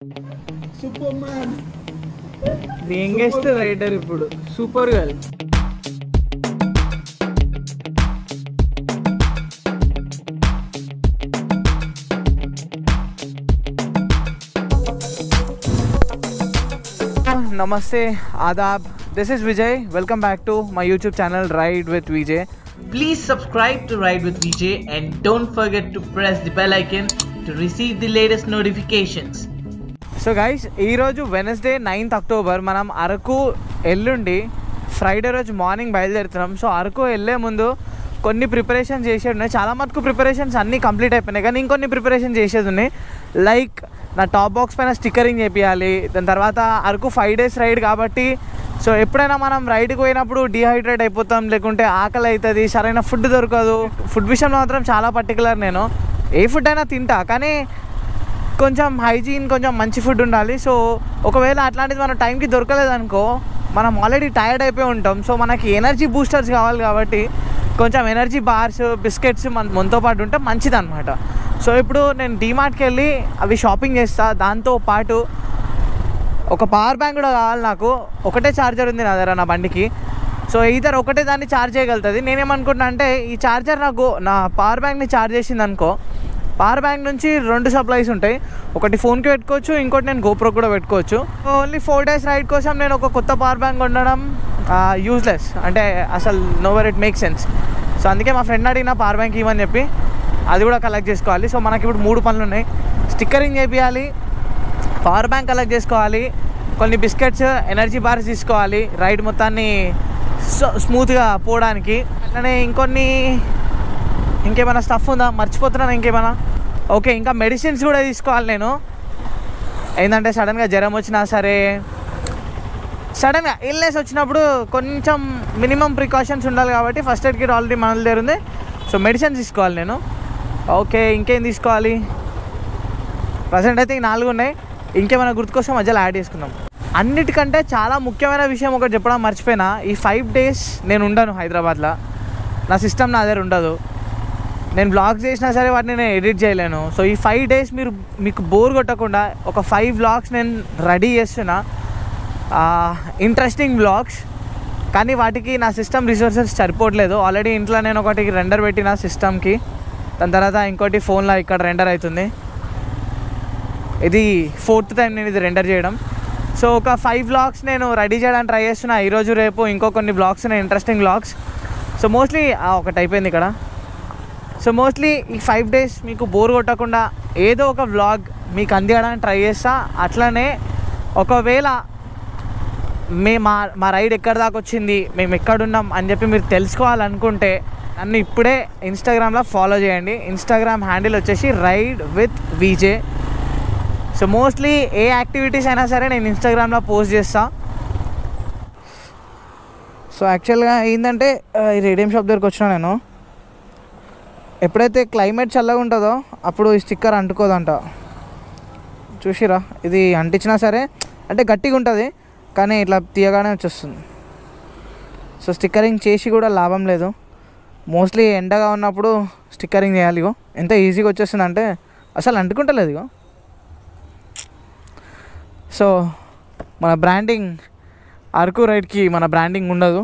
Super superman the youngest rider ఇప్పుడు supergirl నమస్తే ఆదాబ్ this is Vijay welcome back to my YouTube channel ride with Vijay Please subscribe to Ride with VJ and don't forget to press the bell icon to receive the latest notifications. So guys ఈరోజు Wednesday ninth October మనం అరకు ఎల్లుండి Friday రోజు morning బయలుదేరుతున్నాం so Araku వెళ్ళే ముందు కొన్ని preparation చేసేది ఉన్నాయి చాలా మటుకు ప్రిపరేషన్స్ అన్నీ కంప్లీట్ అయిపోయినాయి కానీ ఇంకొన్ని ప్రిపరేషన్ చేసేది ఉన్నాయి లైక్ నా టాప్ బాక్స్ పైన స్టిక్కరింగ్ చేపియాలి దాని తర్వాత అరకు ఫైవ్ డేస్ రైడ్ కాబట్టి సో ఎప్పుడైనా మనం రైడ్కి పోయినప్పుడు డిహైడ్రేట్ అయిపోతాం లేకుంటే ఆకలి అవుతుంది సరైన ఫుడ్ దొరకదు ఫుడ్ విషయంలో మాత్రం చాలా పర్టికులర్ నేను ఏ ఫుడ్ అయినా తింటా కానీ కొంచెం హైజీన్ కొంచెం మంచి ఫుడ్ ఉండాలి సో ఒకవేళ అట్లాంటిది మన టైంకి దొరకలేదు అనుకో మనం ఆల్రెడీ టైర్డ్ అయిపోయి ఉంటాం సో మనకి ఎనర్జీ బూస్టర్స్ కావాలి కాబట్టి కొంచెం ఎనర్జీ బార్స్ బిస్కెట్స్ మన మనతో పాటు ఉంటే మంచిది అనమాట సో ఇప్పుడు నేను డీమార్ట్కి వెళ్ళి అవి షాపింగ్ చేస్తా దాంతో పాటు ఒక పవర్ బ్యాంక్ కూడా కావాలి నాకు ఒకటే ఛార్జర్ ఉంది నా దగ్గర నా బండికి సో ఇద్దరు ఒకటే దాన్ని ఛార్జ్ చేయగలుగుతుంది నేనేమనుకుంటున్నా అంటే ఈ ఛార్జర్ నాకు నా పవర్ బ్యాంక్ని ఛార్జ్ చేసింది అనుకో పవర్ బ్యాంక్ నుంచి రెండు సప్లైస్ ఉంటాయి ఒకటి ఫోన్కి పెట్టుకోవచ్చు ఇంకోటి నేను గోప్రో కూడా పెట్టుకోవచ్చు ఓన్లీ ఫోర్ డేస్ రైడ్ కోసం నేను ఒక కొత్త పవర్ బ్యాంక్ ఉండడం యూజ్లెస్ అంటే అసలు nowhere it make sense so అందుకే మా ఫ్రెండ్ అడిగిన పవర్ బ్యాంక్ ఇవ్వని చెప్పి అది కూడా కలెక్ట్ చేసుకోవాలి సో మనకి ఇప్పుడు మూడు పనులు ఉన్నాయి స్టిక్కరింగ్ చేపియాలి పవర్ బ్యాంక్ కలెక్ట్ చేసుకోవాలి కొన్ని బిస్కెట్స్ ఎనర్జీ బార్స్ తీసుకోవాలి రైడ్ మొత్తాన్ని సో- స్మూత్గా పోవడానికి అట్లనే ఇంకొన్ని ఇంకేమైనా స్టఫ్ ఉందా మర్చిపోతున్నాను ఇంకేమైనా ఓకే ఇంకా మెడిసిన్స్ కూడా తీసుకోవాలి నేను ఏంటంటే సడన్గా జ్వరం వచ్చినా సరే సడన్గా ఇల్నెస్ వచ్చినప్పుడు కొంచెం మినిమం ప్రికాషన్స్ ఉండాలి కాబట్టి ఫస్ట్ ఎయిడ్ కిట్ ఆల్రెడీ మన దగ్గర ఉంది సో మెడిసిన్స్ తీసుకోవాలి నేను ఓకే ఇంకేం తీసుకోవాలి ప్రజెంట్ అయితే ఈ నాలుగు ఉన్నాయి ఇంకేమైనా గుర్తుకొస్తే మధ్యలో యాడ్ చేసుకుందాం అన్నిటికంటే చాలా ముఖ్యమైన విషయం ఒకటి చెప్పడం మర్చిపోయినా ఈ ఫైవ్ డేస్ నేను ఉండను హైదరాబాద్లో నా సిస్టమ్ నా దగ్గర ఉండదు నేను బ్లాగ్స్ చేసినా సరే వాటిని నేను ఎడిట్ చేయలేను సో ఈ ఫైవ్ డేస్ మీరు మీకు బోర్ కొట్టకుండా ఒక ఫైవ్ బ్లాగ్స్ నేను రెడీ చేస్తున్నా ఇంట్రెస్టింగ్ బ్లాగ్స్ కానీ వాటికి నా సిస్టమ్ రిసోర్సెస్ సరిపోవట్లేదు ఆల్రెడీ ఇంట్లో నేను ఒకటి రెండర్ పెట్టిన సిస్టమ్కి దాని తర్వాత ఇంకోటి ఫోన్లో ఇక్కడ రెండర్ అవుతుంది ఇది ఫోర్త్ టైం నేను ఇది రెండర్ చేయడం సో ఒక ఫైవ్ బ్లాగ్స్ నేను రెడీ చేయడానికి ట్రై చేస్తున్నా ఈరోజు రేపు ఇంకో కొన్ని బ్లాగ్స్ ఉన్నాయి ఇంట్రెస్టింగ్ బ్లాగ్స్ సో మోస్ట్లీ ఒకటి అయిపోయింది ఇక్కడ సో మోస్ట్లీ ఈ ఫైవ్ డేస్ మీకు బోర్ కొట్టకుండా ఏదో ఒక వ్లాగ్ మీకు అందించడానికి ట్రై చేస్తా అట్లనే ఒకవేళ మే మా మా రైడ్ ఎక్కడి దాకా వచ్చింది మేము ఎక్కడున్నాం అని చెప్పి మీరు తెలుసుకోవాలనుకుంటే నన్ను ఇప్పుడే ఇన్స్టాగ్రామ్లో ఫాలో చేయండి ఇన్స్టాగ్రామ్ హ్యాండిల్ వచ్చేసి ride with VJ so mostly ఏ యాక్టివిటీస్ అయినా సరే నేను ఇన్స్టాగ్రామ్లో పోస్ట్ చేస్తా సో యాక్చువల్గా ఏంటంటే ఆ, ఈ రేడియం షాప్ దగ్గరకు వచ్చిన నేను ఎప్పుడైతే క్లైమేట్ చల్లగా ఉంటుందో అప్పుడు ఈ స్టిక్కర్ అంటుకోదంట చూసిరా ఇది అంటించినా సరే అంటే గట్టిగా ఉంటుంది కానీ ఇట్లా తీయగానే వచ్చేస్తుంది సో స్టిక్కరింగ్ చేసి కూడా లాభం లేదు మోస్ట్లీ ఎండగా ఉన్నప్పుడు స్టిక్కరింగ్ చేయాలి ఇగో ఎంత ఈజీగా వచ్చేస్తుంది అంటే అసలు అంటుకుంటలేదు ఇగో సో మన బ్రాండింగ్ అరకు రైడ్కి మన బ్రాండింగ్ ఉండదు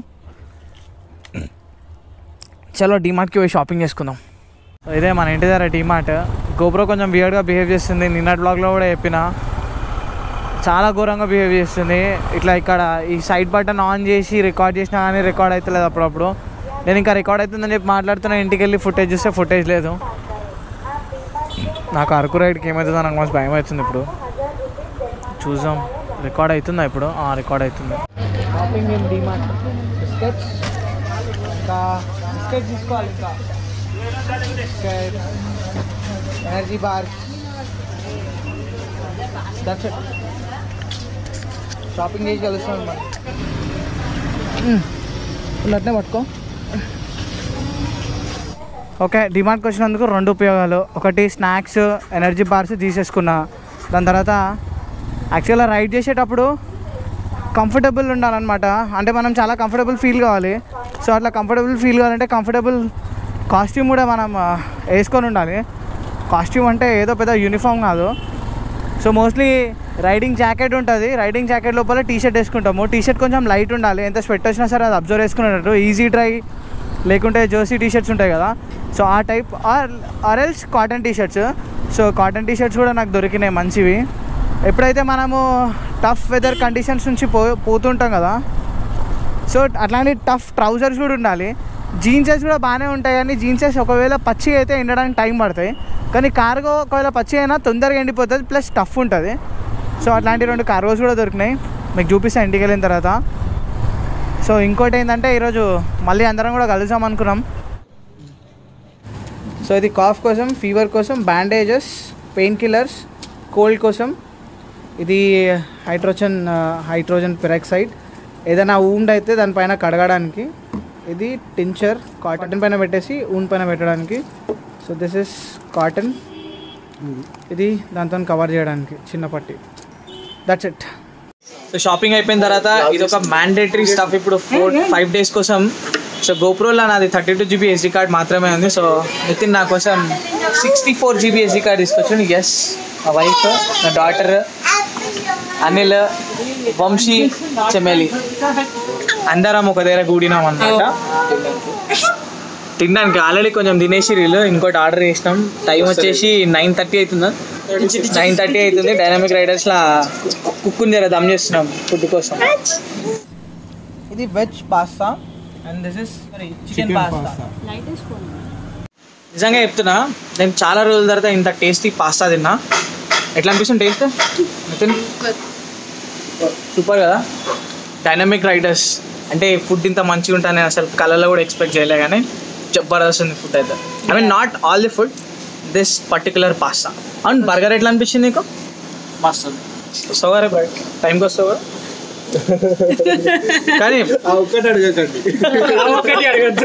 చలో డిమార్ట్కి పోయి షాపింగ్ చేసుకుందాం సో ఇదే మన ఇంటి దగ్గర డిమార్ట్ గోప్రో కొంచెం బియర్డ్గా బిహేవ్ చేస్తుంది నిన్నటి బ్లాగ్లో కూడా చెప్పిన చాలా ఘోరంగా బిహేవ్ చేస్తుంది ఇట్లా ఇక్కడ ఈ సైడ్ బటన్ ఆన్ చేసి రికార్డ్ చేసినా కానీ రికార్డ్ అవుతలేదు అప్పుడప్పుడు నేను ఇంకా రికార్డ్ అవుతుందని చెప్పి మాట్లాడుతున్నా ఇంటికి వెళ్ళి ఫుటేజ్ చూస్తే ఫుటేజ్ లేదు నాకు అరకు రైడ్కి ఏమవుతుందో నాకు మస్తు భయం అవుతుంది ఇప్పుడు చూద్దాం రికార్డ్ అవుతుందా ఇప్పుడు రికార్డ్ అవుతుంది షాపింగ్ ఇన్ డిమార్ట్ బిస్కెట్స్ ఇంకా బిస్కెట్స్ తీసుకోవాలి ఇంకా energy bar that's it shopping చేసి కలుస్తాం మరి అట్నే పట్టుకో ఓకే డిమాండ్కి వచ్చినందుకు రెండు ఉపయోగాలు ఒకటి స్నాక్స్ ఎనర్జీ బార్స్ తీసేసుకున్నా దాని తర్వాత యాక్చువల్గా రైడ్ చేసేటప్పుడు కంఫర్టబుల్ ఉండాలన్నమాట అంటే మనం చాలా కంఫర్టబుల్ ఫీల్ కావాలి సో అట్లా కంఫర్టబుల్ ఫీల్ కావాలంటే కంఫర్టబుల్ కాస్ట్యూమ్ కూడా మనం ఆ, వేసుకొని ఉండాలి కాస్ట్యూమ్ అంటే ఏదో పెద్ద యూనిఫామ్ కాదు సో మోస్ట్లీ రైడింగ్ జాకెట్ ఉంటుంది రైడింగ్ జాకెట్ లోపల టీ షర్ట్ వేసుకుంటాము టీ షర్ట్ కొంచెం లైట్ ఉండాలి ఎంత స్వెట్ వచ్చినా సరే అది అబ్జర్వ్ చేసుకునేటట్టు ఈజీ డ్రై లేకుంటే జోసీ టీ షర్ట్స్ ఉంటాయి కదా సో ఆ టైప్ ఆర్ ఆర్ఎల్స్ cotton T shirts so cotton T shirts కూడా నాకు దొరికినాయి మంచివి ఎప్పుడైతే మనము టఫ్ వెదర్ కండిషన్స్ నుంచి పో పోతుంటాం కదా సో అట్లాంటి టఫ్ ట్రౌజర్స్ కూడా ఉండాలి జీన్సెస్ కూడా బాగానే ఉంటాయి కానీ జీన్సెస్ ఒకవేళ పచ్చి అయితే ఎండడానికి టైం పడతాయి కానీ కార్గో ఒకవేళ పచ్చి అయినా తొందరగా ఎండిపోతుంది ప్లస్ టఫ్ ఉంటుంది సో అట్లాంటి రెండు కార్గోస్ కూడా దొరికినాయి మీకు చూపిస్తాను ఇంటికి వెళ్ళిన తర్వాత సో ఇంకోటి ఏంటంటే ఈరోజు మళ్ళీ అందరం కూడా కలుద్దాం అనుకున్నాం సో ఇది కాఫ్ కోసం ఫీవర్ కోసం బ్యాండేజెస్ పెయిన్ కిల్లర్స్ కోల్డ్ కోసం ఇది హైడ్రోజన్ హైడ్రోజన్ పెరాక్సైడ్ ఏదైనా ఊండ్ అయితే దానిపైన కడగడానికి ఇది టించర్ కాటన్ పైన పెట్టేసి ఊన్ పైన పెట్టడానికి సో దిస్ ఇస్ కాటన్ ఇది దాంతో కవర్ చేయడానికి చిన్న పట్టి దట్స్ ఇట్ సో షాపింగ్ అయిపోయిన తర్వాత ఇది ఒక మ్యాండేటరీ స్టఫ్ ఇప్పుడు ఫోర్ ఫైవ్ డేస్ కోసం సో గోప్రోలో నాది thirty two GB SD card మాత్రమే ఉంది సో నితిన్ నా కోసం sixty four GB SD card తీసుకొచ్చాను ఎస్ నా వైఫ్ నా డాటర్ అనిల్ వంశీ చెమెలి అందరం ఒక దగ్గర కూడినాం అన్నమాట తినడానికి ఆల్రెడీ కొంచెం తినేసి వీళ్ళు ఇంకోటి ఆర్డర్ చేసినాం టైం వచ్చేసి నైన్ థర్టీ అవుతుందా నైన్ థర్టీ అవుతుంది డైనామిక్ రైడర్స్లా కుక్కుని జర దమ్ చేస్తున్నాం ఫుడ్ కోసం ఇది veg pasta and this is chicken pasta నిజంగా చెప్తున్నా నేను చాలా రోజుల తర్వాత ఇంత టేస్టీ పాస్తా తిన్నా ఎట్లా అనిపిస్తుంది టేస్ట్ నితిన్ సూపర్ కదా డైనమిక్ రైడర్స్ అంటే ఫుడ్ ఇంత మంచిగా ఉంటుంది నేను అసలు కళలో కూడా ఎక్స్పెక్ట్ చేయలే కానీ జబర్దస్త్ ఉంది ఫుడ్ అయితే I mean not all the food this particular pasta అవును బర్గర్ ఎట్లా అనిపించింది నీకు మస్తు వస్తావా రే టైంకి వస్తావా కానీ ఒక్కటి అడగకండి ఒకటి అడగద్దు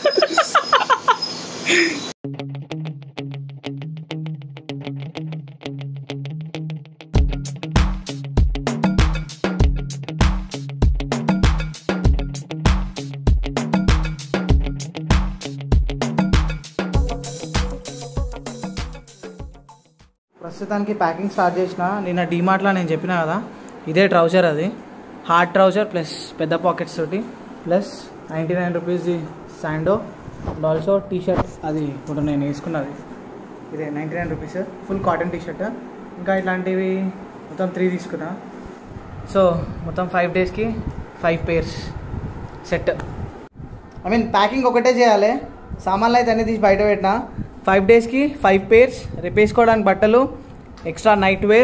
ప్రస్తుతానికి ప్యాకింగ్ స్టార్ట్ చేసిన నిన్న డీమార్ట్లో నేను చెప్పిన కదా ఇదే ట్రౌజర్ అది హార్డ్ ట్రౌజర్ ప్లస్ పెద్ద పాకెట్స్ తోటి ప్లస్ నైంటీ నైన్ రూపీస్ది శాండో అండ్ ఆల్సో టీ షర్ట్ అది ఇప్పుడు నేను వేసుకున్నది ఇదే ninety nine rupees full cotton T shirt ఇంకా ఇట్లాంటివి మొత్తం త్రీ తీసుకున్నా సో మొత్తం ఫైవ్ డేస్కి five pairs set I mean packing ఒకటే చేయాలి సామాన్లు అయితే అన్ని తీసి బయట పెట్టిన ఫైవ్ డేస్కి ఫైవ్ పేర్స్ రేపేసుకోవడానికి బట్టలు extra night wear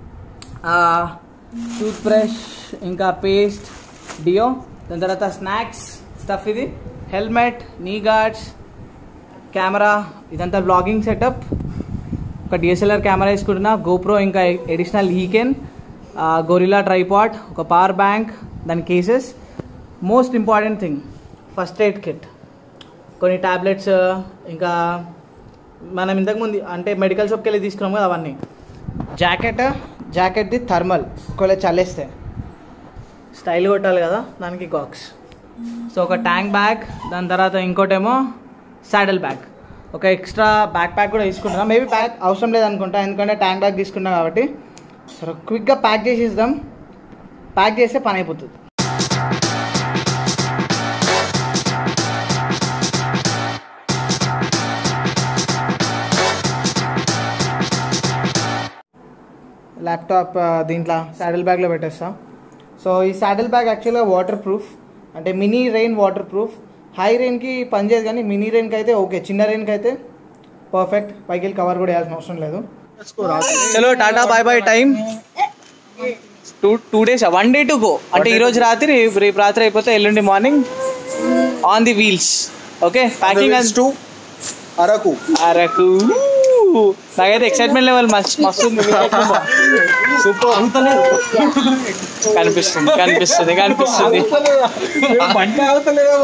toothbrush ఇంకా పేస్ట్ డియో దాని తర్వాత స్నాక్స్ స్టఫ్ ఇది హెల్మెట్ నీ గార్డ్స్ కెమెరా ఇదంతా బ్లాగింగ్ సెటప్ ఒక డిఎస్ఎల్ఆర్ కెమెరా వేసుకుంటున్నా గోప్రో ఇంకా ఎడిషనల్ ఈకెన్ గొరిలా ట్రైపాడ్ ఒక పవర్ బ్యాంక్ దాని cases most important thing first aid kit కొన్ని ట్యాబ్లెట్స్ ఇంకా మనం ఇంతకుముందు అంటే మెడికల్ షాప్కి వెళ్ళి తీసుకున్నాం కదా అవన్నీ జాకెట్ జాకెట్ది థర్మల్ ఒకవేళ చల్లేస్తే స్టైల్ కొట్టాలి కదా దానికి గాక్స్ సో ఒక ట్యాంక్ బ్యాగ్ దాని తర్వాత ఇంకోటేమో సాడల్ బ్యాగ్ ఒక ఎక్స్ట్రా బ్యాక్ ప్యాక్ కూడా తీసుకుంటున్నాం మేబీ బ్యాగ్ అవసరం లేదనుకుంటా ఎందుకంటే ట్యాంక్ బ్యాగ్ తీసుకున్నాం కాబట్టి సో క్విక్గా ప్యాక్ చేసేద్దాం ప్యాక్ చేస్తే పని అయిపోతుంది ల్యాప్టాప్ ఆ, దీంట్లో శాడిల్ బ్యాగ్లో పెట్టేస్తా సో ఈ శాడిల్ బ్యాగ్ యాక్చువల్గా వాటర్ ప్రూఫ్ అంటే మినీ రెయిన్ వాటర్ ప్రూఫ్ హై రెయిన్కి పనిచేయదు కానీ మినీ రెయిన్కి అయితే ఓకే చిన్న రెయిన్కి అయితే పర్ఫెక్ట్ పైకి వెళ్ళి కవర్ కూడా వేయాల్సిన అవసరం లేదు చలో tata bye bye time two two days one day to go అంటే ఈ రోజు రాత్రి రేపు రేపు రాత్రి అయిపోతే ఎల్లుండి morning on the wheels okay packing to Araku Araku నాకైతే ఎక్సైట్మెంట్ లెవెల్ మస్తు మస్తు ఉంది సూపర్ కనిపిస్తుంది కనిపిస్తుంది కనిపిస్తుంది బండి అవుతలేదా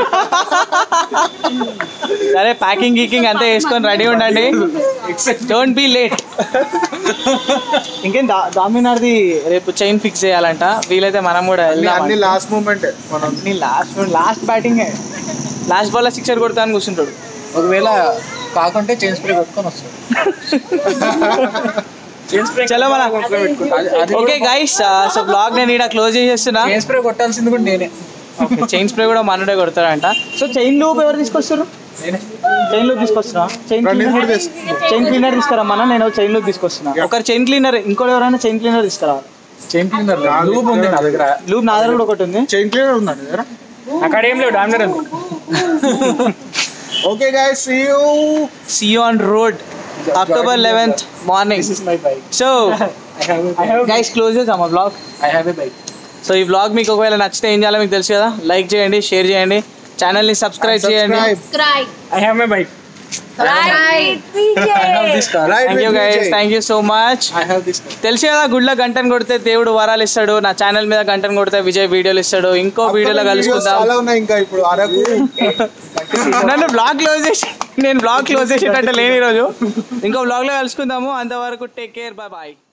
సరే ప్యాకింగ్ గీకింగ్ అంతా వేసుకొని రెడీ ఉండండి డోంట్ బీ లేట్ ఇంకేం దా దామినార్ది రేపు చైన్ ఫిక్స్ చేయాలంట వీలైతే మనం కూడా అన్ని వెళ్దాం లాస్ట్ మూమెంట్ మనం అన్ని last last batting last ball sixer కొడతాను కూర్చుంటాడు ఒకవేళ కాకుంటే చైన్ స్ప్రే కొట్టుకొని వస్తాడు చలో మన అది- అది ఓకే గైస్ సో బ్లాగ్ నేను ఇక్కడ క్లోజ్ చేసేస్తున్నా చైన్ స్ప్రే కొట్టాల్సింది కూడా నేనే చైన్ స్ప్రే కూడా మనడే కొడతాడంట సో చైన్ లూప్ ఎవరు తీసుకొస్తారు నేనే చైన్ లూప్ తీసుకొస్తున్నా చైన్ రండి, నేను కూడా క్లీనర్ తెస్తా. చైన్ క్లీనర్ తీసుకురమ్మన్నా నేను చైన్ లూప్ తీసుకొస్తున్నా ఒకరు చైన్ క్లీనర్ ఇంకోటి ఎవరైనా చైన్ క్లీనర్ తీసుకురావాలి చైన్ క్లీనర్ లూప్ ఉంది నా దగ్గర లూప్ నా దగ్గర కూడా ఒకటి ఉంది చైన్ క్లీనర్ ఉందా నీ దగ్గర అక్కడ ఏం లేవు డామినర్ ఉంది okay guys see you see on road October eleventh morning my bike so I have guys close చేద్దామా blog I have a bike so ఈ బ్లాగ్ మీకు ఒకవేళ నచ్చితే ఏం చేయాలో మీకు తెలుసు కదా లైక్ చేయండి షేర్ చేయండి ఛానల్ని సబ్స్క్రైబ్ చేయండి Subscribe. I have my bike Right. I have this car. Right thank you with guys Vijay. Thank you so much I have this car. తెలుసు కదా గుడ్ల గంటను కొడితే దేవుడు వరాలు ఇస్తాడు నా ఛానల్ మీద గంటను కొడితే విజయ్ వీడియోలు ఇస్తాడు ఇంకో వీడియోలో Upcoming videos కలుసుకుందాం చాలా ఉన్నాయి ఇంకా ఇప్పుడు అరకు నన్ను బ్లాగ్ క్లోజ్ చేసి నేను బ్లాగ్ క్లోజ్ చేసేటట్టు లేని ఈరోజు ఇంకో బ్లాగ్లో కలుసుకుందాము అంతవరకు టేక్ కేర్ బాయ్ బాయ్